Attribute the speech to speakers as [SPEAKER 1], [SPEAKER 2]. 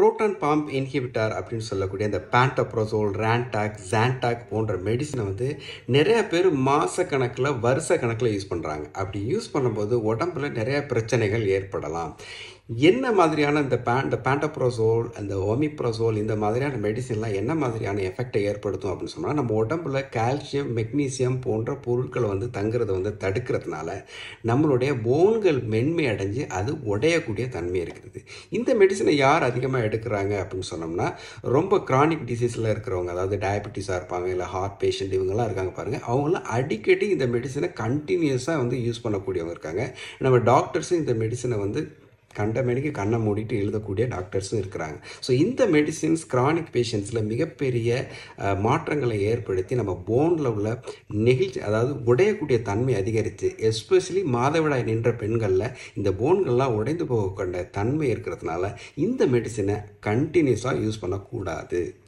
[SPEAKER 1] proton bomb inhibitor அப்படின்னு சொல்லக்கூடிய இந்த பேண்டப்ரோசோல் ரேன்டாக் ஜான்டாக் போன்ற மெடிசனை வந்து நிறைய பேர் மாத கணக்கில் வருஷ கணக்கில் யூஸ் பண்ணுறாங்க அப்படி யூஸ் பண்ணும்போது உடம்புல நிறைய பிரச்சனைகள் ஏற்படலாம் என்ன மாதிரியான இந்த பே இந்த பேண்டப்ரோசோல் அந்த ஓமிப்ரோசோல் இந்த மாதிரியான மெடிசின்லாம் என்ன மாதிரியான எஃபெக்டை ஏற்படுத்தும் அப்படின்னு சொன்னால் நம்ம உடம்புல கால்சியம் மெக்னீசியம் போன்ற பொருட்களை வந்து தங்குறதை வந்து தடுக்கிறதுனால நம்மளுடைய போன்கள் மென்மை அடைஞ்சு அது உடையக்கூடிய தன்மை இருக்குது இந்த மெடிசனை யார் அதிகமாக எடுக்கிறாங்க அப்படின்னு சொன்னோம்னா ரொம்ப கிரானிக் டிசீஸில் இருக்கிறவங்க அதாவது டயபெட்டிஸாக இருப்பாங்க இல்லை ஹார்ட் பேஷண்ட் இவங்கெல்லாம் இருக்காங்க பாருங்கள் அவங்களாம் அடிக்கடி இந்த மெடிசனை கண்டினியூஸாக வந்து யூஸ் பண்ணக்கூடியவங்க இருக்காங்க நம்ம டாக்டர்ஸும் இந்த மெடிசனை வந்து கண்ட மேனிக்கு கண்ணை மூடிட்டு எழுதக்கூடிய டாக்டர்ஸும் இருக்கிறாங்க ஸோ இந்த மெடிசின்ஸ் கிரானிக் பேஷண்ட்ஸில் மிகப்பெரிய அஹ், மாற்றங்களை ஏற்படுத்தி நம்ம போனில் உள்ள நெகிழ்ச்சி அதாவது உடையக்கூடிய தன்மை அதிகரித்து எஸ்பெஷலி மாதவிடாய் நின்ற பெண்களில் இந்த போன்கள்லாம் உடைந்து போக கொண்ட தன்மை இருக்கிறதுனால இந்த மெடிசினை கண்டினியூஸாக யூஸ் பண்ணக்கூடாது